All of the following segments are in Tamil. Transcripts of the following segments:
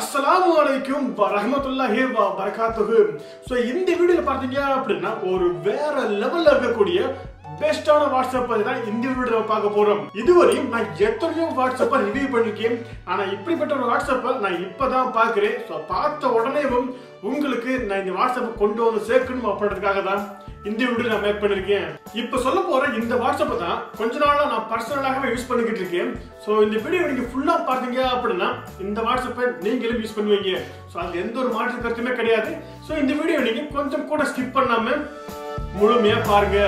அஸ்ஸலாமு அலைக்கும் வரஹ்மத்துல்லாஹி வ பரகாத்துஹு ஸோ இந்த வீடியோல பார்த்தீங்க அப்படின்னா ஒரு வேற லெவல்ல இருக்கக்கூடிய பெஸ்டான வாட்ஸ்அப் பத்தி தான் இந்த வீடியோல பார்க்க போறோம் இதுவரையும் நான் எத்தனையோ வாட்ஸ்அப்பை ரிவ்யூ பண்ணிருக்கேன் ஆனா இப்படிப்பட்ட ஒரு வாட்ஸ்அப்பை நான் இப்பதான் பார்க்கிறேன் ஸோ பார்த்த உடனேவும் உங்களுக்கு நான் இந்த வாட்ஸ்அப்பை கொண்டு வந்து சேர்க்கணும் அப்படின்றதுக்காக தான் இந்த வீடியோ நான் மேக் பண்ணிருக்கேன் இப்ப சொல்ல போற இந்த வாட்ஸ்அப்பை தான் கொஞ்ச நாளா நான் பர்சனலாகவே யூஸ் பண்ணிக்கிட்டு இருக்கேன் ஸோ இந்த வீடியோ நீங்க ஃபுல்லா பார்த்தீங்க அப்படின்னா இந்த வாட்ஸ்அப்பை நீங்களும் யூஸ் பண்ணுவீங்க ஸோ அது எந்த ஒரு மாற்று கருத்துமே கிடையாது ஸோ இந்த வீடியோ நீங்க கொஞ்சம் கூட ஸ்கிப் பண்ணாம முழுமையா பாருங்க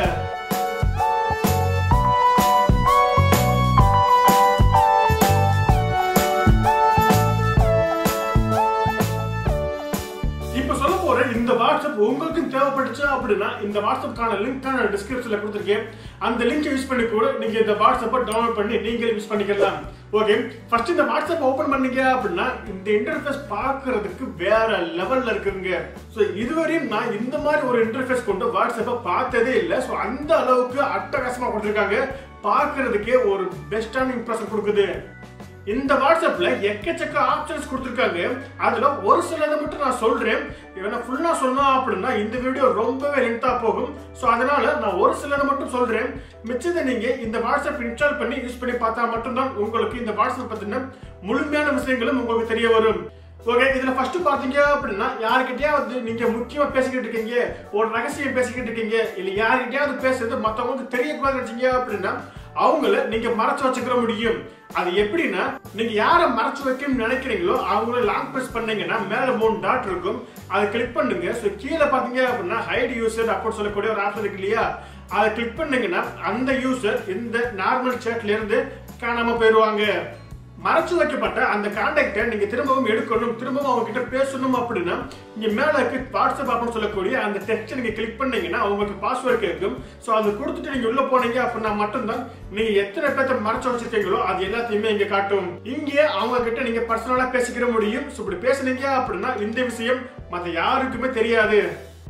இப்ப சொல்ல போற இந்த வாட்ஸ்அப் உங்களுக்கும் தேவைப்பட்டுச்சு அப்படின்னா இந்த வாட்ஸ்அப்கான லிங்க் நான் டிஸ்கிரிப்ஷன்ல கொடுத்துருக்கேன் அந்த லிங்க் யூஸ் பண்ணி கூட நீங்க இந்த வாட்ஸ்அப்பை டவுன்லோட் பண்ணி நீங்களே யூஸ் பண்ணிக்கலாம் ஓகே ஃபர்ஸ்ட் இந்த வாட்ஸ்அப் ஓபன் பண்ணீங்க அப்படின்னா இந்த இன்டர்ஃபேஸ் பார்க்கிறதுக்கு வேற லெவல்ல இருக்குங்க ஸோ இதுவரையும் நான் இந்த மாதிரி ஒரு இன்டர்ஃபேஸ் கொண்டு வாட்ஸ்அப்பை பார்த்ததே இல்லை ஸோ அந்த அளவுக்கு அட்டகாசமா கொடுத்துருக்காங்க பார்க்கிறதுக்கே ஒரு பெஸ்டான இம்ப்ரெஷன் கொடுக்குது இந்த வாட்ஸ்அப்ல எக்கச்சக்க ஆப்ஷன்ஸ் கொடுத்துருக்காங்க அதுல ஒரு சிலதை மட்டும் நான் சொல்றேன் இவனை ஃபுல்லா சொன்னோம் அப்படின்னா இந்த வீடியோ ரொம்பவே லென்த்தா போகும் ஸோ அதனால நான் ஒரு சிலதை மட்டும் சொல்றேன் மிச்சத்தை நீங்க இந்த வாட்ஸ்அப் இன்ஸ்டால் பண்ணி யூஸ் பண்ணி பார்த்தா மட்டும்தான் உங்களுக்கு இந்த வாட்ஸ்அப் பத்தின முழுமையான விஷயங்களும் உங்களுக்கு தெரிய வரும் ஓகே இதுல ஃபர்ஸ்ட் பாத்தீங்க அப்படின்னா யாருக்கிட்டயாவது நீங்க முக்கியமா பேசிக்கிட்டு இருக்கீங்க ஒரு ரகசியம் பேசிக்கிட்டு இருக்கீங்க இல்ல யாருக்கிட்டயாவது பேசுறது மத்தவங்களுக்கு தெரியக்கூடாது வச்சீங்க அப்படின்னா அவங்கள நீங்க மறைச்சு வச்சுக்கிற முடியும் அது எப்படின்னா நீங்க யாரை மறைச்சு வைக்கணும்னு நினைக்கிறீங்களோ அவங்கள லாங் பிரஸ் பண்ணீங்கன்னா மேல மூணு டாட் இருக்கும் அதை கிளிக் பண்ணுங்க ஸோ கீழே பாத்தீங்க அப்படின்னா ஹைட் யூசர் அப்படின்னு சொல்லக்கூடிய ஒரு ஆப்ஷன் இருக்கு இல்லையா அதை கிளிக் பண்ணீங்கன்னா அந்த யூசர் இந்த நார்மல் சேட்ல இருந்து காணாம போயிடுவாங்க மறைச்சு வைக்கப்பட்ட அந்த கான்டாக்டை நீங்க திரும்பவும் எடுக்கணும் திரும்பவும் அவங்க கிட்ட பேசணும் அப்படின்னா இங்க மேல இருக்கு வாட்ஸ்அப் அப்படின்னு சொல்லக்கூடிய அந்த டெக்ஸ்ட் நீங்க கிளிக் பண்ணீங்கன்னா உங்களுக்கு பாஸ்வேர்டு கேட்கும் ஸோ அதை கொடுத்துட்டு நீங்க உள்ள போனீங்க அப்படின்னா மட்டும்தான் நீங்க எத்தனை பேர்த்த மறைச்சு வச்சிருக்கீங்களோ அது எல்லாத்தையுமே இங்க காட்டும் இங்கே அவங்க கிட்ட நீங்க பர்சனலா பேசிக்கிற முடியும் ஸோ இப்படி பேசுனீங்க அப்படின்னா இந்த விஷயம் மற்ற யாருக்குமே தெரியாது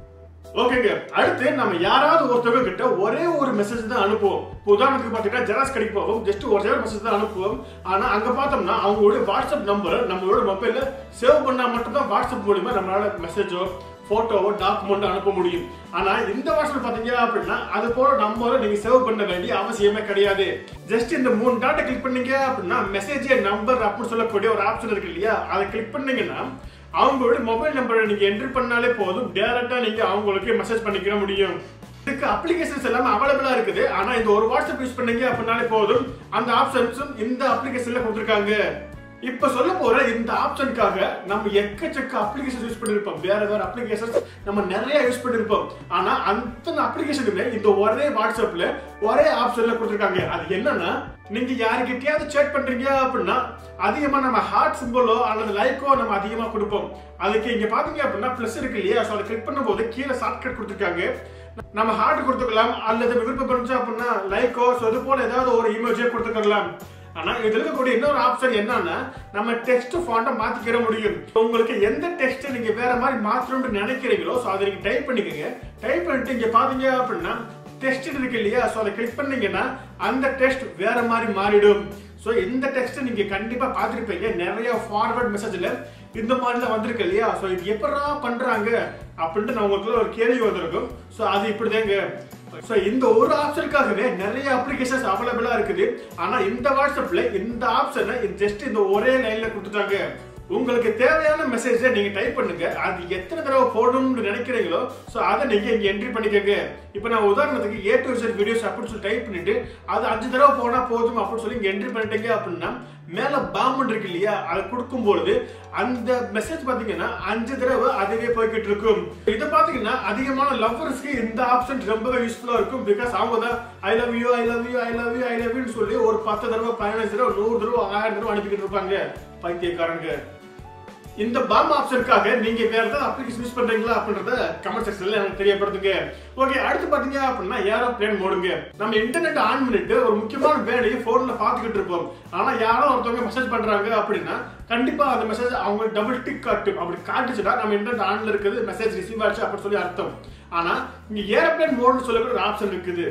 ஓகேங்க அடுத்து நம்ம யாராவது ஒருத்தவங்க கிட்ட ஒரே ஒரு மெசேஜ் தான் அனுப்புவோம் இப்போ உதாரணத்துக்கு பார்த்தீங்கன்னா ஜெராக்ஸ் கடைக்கு போவோம் ஜஸ்ட் ஒரே ஒரு மெசேஜ் தான் அனுப்புவோம் ஆனா அங்க பார்த்தோம்னா அவங்களுடைய வாட்ஸ்அப் நம்பரை நம்மளோட மொபைல்ல சேவ் பண்ணா மட்டும்தான் வாட்ஸ்அப் மூலியமா நம்மளால மெசேஜோ போட்டோவோ டாக்குமெண்ட் அனுப்ப முடியும் ஆனா இந்த வாட்ஸ்அப் பாத்தீங்க அப்படின்னா அது போல நம்பரை நீங்க சேவ் பண்ண வேண்டிய அவசியமே கிடையாது ஜஸ்ட் இந்த மூணு டாட்டை கிளிக் பண்ணீங்க அப்படின்னா மெசேஜ் நம்பர் அப்படின்னு சொல்லக்கூடிய ஒரு ஆப்ஷன் இருக்கு இல்லையா அதை கிளிக் பண்ணீங்கன்னா அவங்களோட மொபைல் நம்பரை நீங்க என்ட்ரி பண்ணாலே போதும் டைரக்டா நீங்க அவங்களுக்கு மெசேஜ் பண்ணிக்கிற முடியும் இதுக்கு அப்ளிகேஷன்ஸ் எல்லாமே அவைலபிளா இருக்குது ஆனா இந்த ஒரு வாட்ஸ்அப் யூஸ் பண்ணீங்க அப்படின்னாலே போதும் அந்த ஆப்ஷன்ஸும் இந்த அப்ளிகேஷன்ல கொடுத்துருக்காங்க இப்ப சொல்ல போற இந்த ஆப்ஷனுக்காக நம்ம எக்கச்சக்க அப்ளிகேஷன் யூஸ் பண்ணிருப்போம் வேற வேற அப்ளிகேஷன்ஸ் நம்ம நிறைய யூஸ் பண்ணிருப்போம் ஆனா அந்த அப்ளிகேஷனுமே இந்த ஒரே வாட்ஸ்அப்ல ஒரே ஆப்ஷன்ல கொடுத்துருக்காங்க அது என்னன்னா நீங்க யாருக்கிட்டயாவது சேட் பண்றீங்க அப்படின்னா அதிகமா நம்ம ஹார்ட் சிம்பிளோ அல்லது லைக்கோ நம்ம அதிகமா கொடுப்போம் அதுக்கு இங்க பாத்தீங்க அப்படின்னா பிளஸ் இருக்கு இல்லையா ஸோ அதை கிளிக் பண்ணும்போது கீழே ஷார்ட்கட் கொடுத்துருக்காங்க நம்ம ஹார்ட் கொடுத்துக்கலாம் அல்லது விருப்பம் பண்ணுச்சு அப்படின்னா லைக்கோ ஸோ இது போல ஏதாவது ஒரு இமேஜே கொடுத்துக்கலாம் ஆனா இதுல இருக்கக்கூடிய இன்னொரு ஆப்ஷன் என்னன்னா நம்ம டெக்ஸ்ட் ஃபாண்ட்டை மாத்திக்கிற முடியும் உங்களுக்கு எந்த டெக்ஸ்ட் நீங்க வேற மாதிரி மாத்தணும்னு நினைக்கிறீங்களோ ஸோ அதை நீங்க டைப் பண்ணிக்கோங்க டைப் பண்ணிட்டு இங்க பாத்தீங்க அப்படின்னா டெக்ஸ்ட் இருக்கு இல்லையா ஸோ அதை கிளிக் பண்ணீங்கன்னா அந்த டெக்ஸ்ட் வேற மாதிரி மாறிடும் ஸோ இந்த டெக்ஸ்ட் நீங்க கண்டிப்பா பார்த்துருப்பீங்க நிறைய ஃபார்வர்ட் மெசேஜ்ல இந்த மாதிரிலாம் வந்திருக்கு இல்லையா ஸோ இது எப்படா பண்றாங்க அப்படின்ட்டு நான் உங்களுக்கு ஒரு கேள்வி வந்திருக்கும் ஸோ அது இப்படிதாங்க ஸோ இந்த ஒரு ஆப்ஷனுக்காகவே நிறைய அப்ளிகேஷன்ஸ் அவைலபிளா இருக்குது ஆனா இந்த வாட்ஸ்அப்ல இந்த ஆப்ஷனை ஜஸ்ட் இந்த ஒரே லைன்ல கொடுத்துட்டாங்க உங்களுக்கு தேவையான மெசேஜை நீங்க டைப் பண்ணுங்க அது எத்தனை தடவை போடணும்னு நினைக்கிறீங்களோ ஸோ அதை நீங்க இங்க என்ட்ரி பண்ணிக்கோங்க இப்போ நான் உதாரணத்துக்கு ஏ டு Z வீடியோஸ் அப்படின்னு சொல்லி டைப் பண்ணிட்டு அது அஞ்சு தடவை போனா போதும் அப்படின்னு சொல்லி இங்க என்ட்ரி பண்ணிட்டீங்க அப்படின்னா மேல பாம்பன் இருக்கு இல்லையா அதை கொடுக்கும்பொழுது அந்த மெசேஜ் பாத்தீங்கன்னா அஞ்சு தடவை அதுவே போய்கிட்டு இருக்கும் இதை பாத்தீங்கன்னா அதிகமான லவ்வர்ஸ்க்கு இந்த ஆப்ஷன் ரொம்பவே யூஸ்ஃபுல்லா இருக்கும் பிகாஸ் அவங்க தான் I love you I love you I love you I love யூன்னு சொல்லி ஒரு பத்து தடவை பதினஞ்சு தடவை நூறு தடவை ஆயிரம் தடவை அனுப்பிக்கிட்டு இருப்பாங்க பைத்தியக்காரங்க இந்த பாம் ஆப்ஷனுக்காக நீங்க வேற ஏதாவது அப்ளிகேஷன் யூஸ் பண்றீங்களா அப்படின்றத கமெண்ட் செக்ஷன்ல எனக்கு தெரியப்படுத்துங்க ஓகே அடுத்து பாத்தீங்க அப்படின்னா ஏரோப்ளேன் மோடுங்க நம்ம இன்டர்நெட் ஆன் பண்ணிட்டு ஒரு முக்கியமான வேலையை போன்ல பாத்துக்கிட்டு இருப்போம் ஆனா யாரோ ஒருத்தவங்க மெசேஜ் பண்றாங்க அப்படின்னா கண்டிப்பா அந்த மெசேஜ் அவங்க டபுள் டிக் காட்டும் அப்படி காட்டுச்சுன்னா நம்ம இன்டர்நெட் ஆன்ல இருக்குது மெசேஜ் ரிசீவ் ஆச்சு அப்படின்னு சொல்லி அர்த்தம் ஆனா இங்க ஏரோப்ளேன் மோட்னு சொல்லக்கூடிய ஒரு ஆப்ஷன் இருக்குது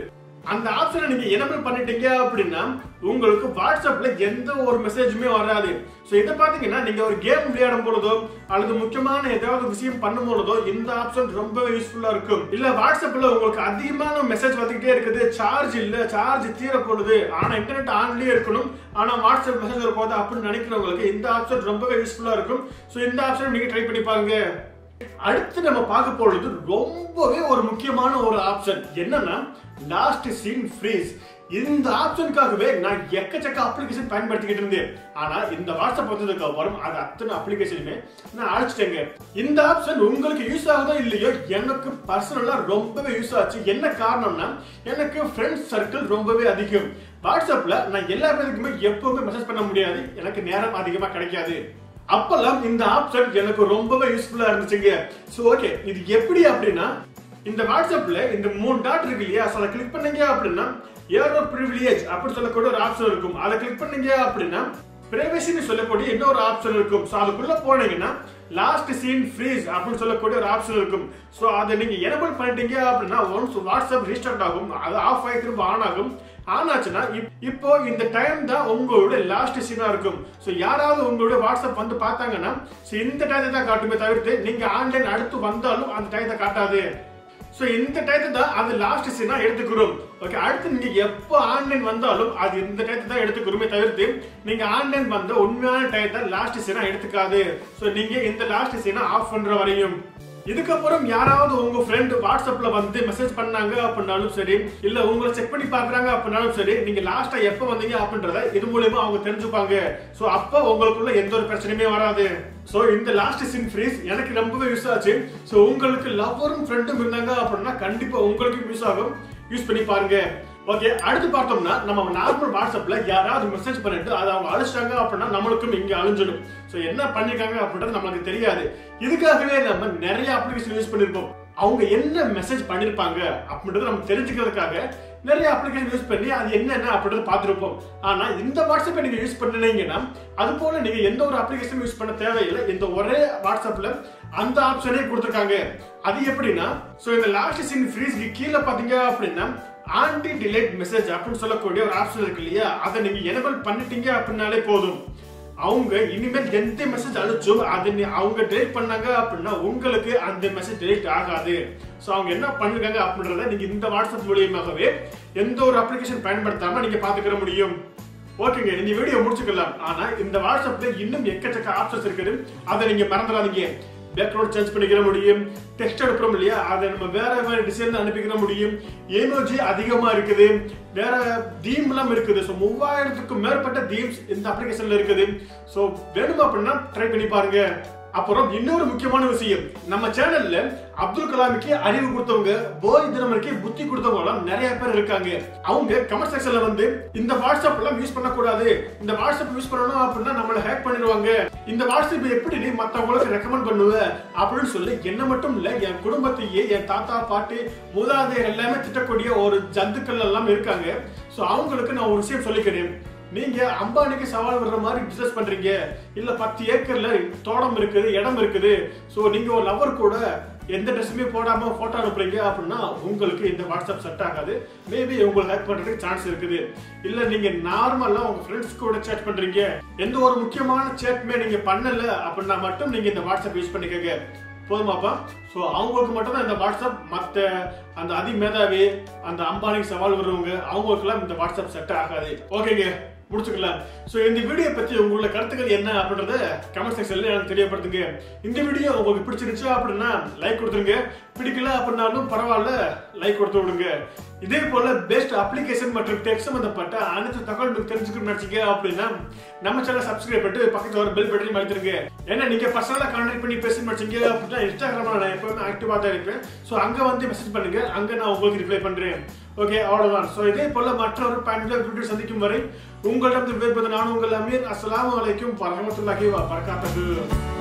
அந்த ஆப்ஷனை நீங்க எனபிள் பண்ணிட்டீங்க அப்படின்னா உங்களுக்கு வாட்ஸ்அப்ல எந்த ஒரு மெசேஜுமே வராது ஸோ இதை பார்த்தீங்கன்னா நீங்க ஒரு கேம் விளையாடும் பொழுதோ அல்லது முக்கியமான ஏதாவது விஷயம் பண்ணும் பொழுதோ இந்த ஆப்ஷன் ரொம்ப யூஸ்ஃபுல்லா இருக்கும் இல்ல வாட்ஸ்அப்ல உங்களுக்கு அதிகமான மெசேஜ் வந்துகிட்டே இருக்குது சார்ஜ் இல்ல சார்ஜ் தீர போடுது ஆனா இன்டர்நெட் ஆன்லயே இருக்கணும் ஆனா வாட்ஸ்அப் மெசேஜ் வரப்போகுது அப்படின்னு நினைக்கிறவங்களுக்கு இந்த ஆப்ஷன் ரொம்பவே யூஸ்ஃபுல்லா இருக்கும் ஸோ இந்த ஆப்ஷன் நீங்க ட்ரை பண்ணி பாருங்க அடுத்து நம்ம பார்க்க போறது ரொம்பவே ஒரு முக்கியமான ஒரு ஆப்ஷன் என்னன்னா லாஸ்ட் சீன் ஃப்ரீஸ் இந்த ஆப்ஷனுக்காகவே நான் எக்கச்சக்க அப்ளிகேஷன் பயன்படுத்திக்கிட்டு இருந்தேன் ஆனா இந்த வாட்ஸ்அப் வந்ததுக்கு அப்புறம் அது அத்தனை அப்ளிகேஷனுமே நான் அழைச்சிட்டேங்க இந்த ஆப்ஷன் உங்களுக்கு யூஸ் ஆகுதோ இல்லையோ எனக்கு பர்சனலா ரொம்பவே யூஸ் ஆச்சு என்ன காரணம்னா எனக்கு ஃப்ரெண்ட்ஸ் சர்க்கிள் ரொம்பவே அதிகம் வாட்ஸ்அப்ல நான் எல்லா பேருக்குமே எப்பவுமே மெசேஜ் பண்ண முடியாது எனக்கு நேரம் அதிகமா கிடைக்காது அப்பெல்லாம் இந்த ஆப்ஷன் எனக்கு ரொம்பவே யூஸ்ஃபுல்லா இருந்துச்சுங்க சோ ஓகே இது எப்படி அப்படின்னா இந்த வாட்ஸ்அப்ல இந்த மூணு டாட் இருக்கு இல்லையா so அதை கிளிக் பண்ணீங்க அப்படின்னா ஏரோ ப்ரிவிலேஜ் அப்படி சொல்லக்கூடிய ஒரு ஆப்ஷன் இருக்கும் அதை கிளிக் பண்ணீங்க அப்படின்னா பிரைவசின்னு சொல்லக்கூடிய இன்னொரு ஆப்ஷன் இருக்கும் ஸோ அதுக்குள்ள போனீங்கன்னா லாஸ்ட் சீன் ஃப்ரீஸ் அப்படின்னு சொல்லக்கூடிய ஒரு ஆப்ஷன் இருக்கும் ஸோ அதை நீங்க எனபிள் பண்ணிட்டீங்க அப்படின்னா ஒன்ஸ் வாட்ஸ்அப் ரீஸ்டார்ட் ஆகும் அது ஆஃப் ஆகி திரும்ப ஆன் ஆகும் ஆன் ஆச்சுன்னா இப்- இப்போ இந்த டைம் தான் உங்களோட லாஸ்ட் சீனா இருக்கும் ஸோ யாராவது உங்களுடைய வாட்ஸ்அப் வந்து பார்த்தாங்கன்னா ஸோ இந்த டயத்தை தான் காட்டுமே தவிர்த்து நீங்க ஆன்லைன் அடுத்து வந்தாலும் அந்த டயத்தை காட்டாது ஸோ இந்த டயத்தை தான் அது லாஸ்ட் சீனா எடுத்துக்கிறோம் ஓகே அடுத்து நீங்க எப்போ ஆன்லைன் வந்தாலும் அது இந்த டயத்தை தான் எடுத்துக்கிறோமே தவிர்த்து நீங்க ஆன்லைன் வந்த உண்மையான டயத்தை லாஸ்ட் சீனா எடுத்துக்காது ஸோ நீங்க இந்த லாஸ்ட் சீனா ஆஃப் பண்ற வரையும் இதுக்கப்புறம் யாராவது உங்க ஃப்ரெண்ட் வாட்ஸ்அப்ல வந்து மெசேஜ் பண்ணாங்க அப்படின்னாலும் சரி இல்ல உங்களை செக் பண்ணி பாக்குறாங்க அப்படின்னாலும் சரி நீங்க லாஸ்டா எப்ப வந்தீங்க அப்படின்றத இது மூலியமா அவங்க தெரிஞ்சுப்பாங்க சோ அப்ப உங்களுக்குள்ள எந்த ஒரு பிரச்சனையுமே வராது சோ இந்த லாஸ்ட் சின் ஃப்ரீஸ் எனக்கு ரொம்பவே யூஸ் ஆச்சு சோ உங்களுக்கு லவ்வரும் ஃப்ரெண்டும் இருந்தாங்க அப்படின்னா கண்டிப்பா உங்களுக்கு யூஸ் ஆகும் யூஸ் பண்ணி பாருங்க ஓகே அடுத்து பார்த்தோம்னா நம்ம நார்மல் வாட்ஸ்அப்ல யாராவது மெசேஜ் பண்ணிட்டு அதை அவங்க அழிச்சிட்டாங்க அப்படின்னா நம்மளுக்கும் இங்க அழிஞ்சிடும் ஸோ என்ன பண்ணிருக்காங்க அப்படின்றது நம்மளுக்கு தெரியாது இதுக்காகவே நம்ம நிறைய அப்ளிகேஷன் யூஸ் பண்ணிருப்போம் அவங்க என்ன மெசேஜ் பண்ணிருப்பாங்க அப்படின்றத நம்ம தெரிஞ்சுக்கிறதுக்காக நிறைய அப்ளிகேஷன் யூஸ் பண்ணி அது என்னென்ன அப்படின்றத பார்த்துருப்போம் ஆனா இந்த வாட்ஸ்அப்பை நீங்க யூஸ் பண்ணீங்கன்னா அது போல நீங்க எந்த ஒரு அப்ளிகேஷன் யூஸ் பண்ண தேவையில்லை இந்த ஒரே வாட்ஸ்அப்ல அந்த ஆப்ஷனே கொடுத்துருக்காங்க அது எப்படின்னா ஸோ இந்த லாஸ்ட் சீன் ஃப்ரீஸ்க்கு கீழே பாத்தீங்க அப்படின்னா ஆன்டி டிலேட் மெசேஜ் அப்படின்னு சொல்லக்கூடிய ஒரு ஆப்ஷன் இருக்கு இல்லையா அதை நீங்க எனபிள் பண்ணிட்டீங்க அப்படின்னாலே போதும் அவங்க இனிமேல் எந்த மெசேஜ் அனுப்பிச்சும் அதை நீ- அவங்க டெலிட் பண்ணாங்க அப்படின்னா உங்களுக்கு அந்த மெசேஜ் டெலிட் ஆகாது ஸோ அவங்க என்ன பண்ணிருக்காங்க அப்படின்றத நீங்க இந்த வாட்ஸ்அப் மூலியமாகவே எந்த ஒரு அப்ளிகேஷன் பயன்படுத்தாம நீங்க பாத்துக்கிற முடியும் ஓகேங்க இந்த வீடியோ முடிச்சுக்கலாம் ஆனா இந்த வாட்ஸ்அப்ல இன்னும் எக்கச்சக்க ஆப்ஷன்ஸ் இருக்குது அதை நீங்க மறந்துடாதீங்க பேக்ரவுண்ட் சேஞ்ச் பண்ணிக்கிற முடியும் டெக்ஸ்ட் அனுப்புறோம் இல்லையா அதை நம்ம வேற வேற டிசைன்ல அனுப்பிக்கிற முடியும் ஏமோஜி அதிகமா இருக்குது வேற தீம் எல்லாம் இருக்குது ஸோ மூவாயிரத்துக்கும் மேற்பட்ட தீம்ஸ் இந்த அப்ளிகேஷன்ல இருக்குது ஸோ வேணும் அப்படின்னா ட்ரை பண்ணி பாருங்க அப்புறம் இன்னொரு முக்கியமான விஷயம் நம்ம சேனல்ல அப்துல் கலாமுக்கு அறிவு கொடுத்தவங்க போய் தினமருக்கு புத்தி கொடுத்தவங்க எல்லாம் நிறைய பேர் இருக்காங்க அவங்க கமெண்ட் செக்ஷன்ல வந்து இந்த வாட்ஸ்அப் எல்லாம் யூஸ் பண்ணக்கூடாது இந்த வாட்ஸ்அப் யூஸ் பண்ணணும் அப்படின்னா நம்மள ஹேக் பண்ணிடுவாங்க இந்த வாட்ஸ்அப் எப்படி நீ மத்தவங்களுக்கு ரெக்கமெண்ட் பண்ணுவ அப்படின்னு சொல்லி என்ன மட்டும் இல்ல என் குடும்பத்தையே என் தாத்தா பாட்டி மூதாதையர் எல்லாமே திட்டக்கூடிய ஒரு ஜந்துக்கள் எல்லாம் இருக்காங்க சோ அவங்களுக்கு நான் ஒரு விஷயம் சொல்லிக்கிறேன் நீங்க அம்பானிக்கு சவால் விடுற மாதிரி பிசினஸ் பண்றீங்க இல்ல பத்து ஏக்கர்ல தோட்டம் இருக்குது இடம் இருக்குது சோ நீங்க ஒரு லவர் கூட எந்த ட்ரெஸ்ஸுமே போடாம போட்டோ அனுப்புறீங்க அப்படின்னா உங்களுக்கு இந்த வாட்ஸ்அப் செட் ஆகாது மேபி உங்களுக்கு ஹேக் பண்றதுக்கு சான்ஸ் இருக்குது இல்ல நீங்க நார்மலா உங்க ஃப்ரெண்ட்ஸ் கூட சேட் பண்றீங்க எந்த ஒரு முக்கியமான சேட்டுமே நீங்க பண்ணல அப்படின்னா மட்டும் நீங்க இந்த வாட்ஸ்அப் யூஸ் பண்ணிக்கங்க போதுமாப்பா ஸோ அவங்களுக்கு மட்டும் தான் இந்த வாட்ஸ்அப் மற்ற அந்த அதிமேதாவி அந்த அம்பானிக்கு சவால் வருவங்க அவங்களுக்குலாம் இந்த வாட்ஸ்அப் செட் ஆகாது ஓகேங்க முடிச்சுக்கலாம் ஸோ இந்த வீடியோ பத்தி உங்களோட கருத்துக்கள் என்ன அப்படின்றத கமெண்ட் செக்ஷன்ல எனக்கு தெரியப்படுத்துங்க இந்த வீடியோ உங்களுக்கு பிடிச்சிருந்துச்சு அப்படின்னா லைக் கொடுத்துருங்க பிடிக்கல அப்படின்னாலும் பரவாயில்ல லைக் கொடுத்து விடுங்க இதே போல பெஸ்ட் அப்ளிகேஷன் மற்றும் டெக் சம்பந்தப்பட்ட அனைத்து தகவல் உங்களுக்கு தெரிஞ்சுக்கணும்னு நினைச்சீங்க அப்படின்னா நம்ம சேனல் சப்ஸ்கிரைப் பண்ணிட்டு பக்கத்துல ஒரு பெல் பட்டன் அழுத்திருங்க ஏன்னா நீங்க பர்சனலா கான்டாக்ட் பண்ணி பேசணும் நினைச்சீங்க அப்படின்னா இன்ஸ்டாகிராம்ல நான் எப்பவுமே ஆக்டிவா தான் இருப்பேன் ஸோ அங்க வந்து மெசேஜ் பண்ணுங்க அங்க நான் உங்களுக்கு ரிப்ளை பண்றேன் ஓகே அவ்வளவுதான் ஸோ இதே போல மற்றொரு பயனுள்ள வீடியோ சந்திக்கும் வரை உங்களிடம் விடைபெறுவது நான் உங்கள் அமீர் அஸ்ஸலாமு அலைக்கும் வரமத்துல்லாஹி வ பரகாத்துஹு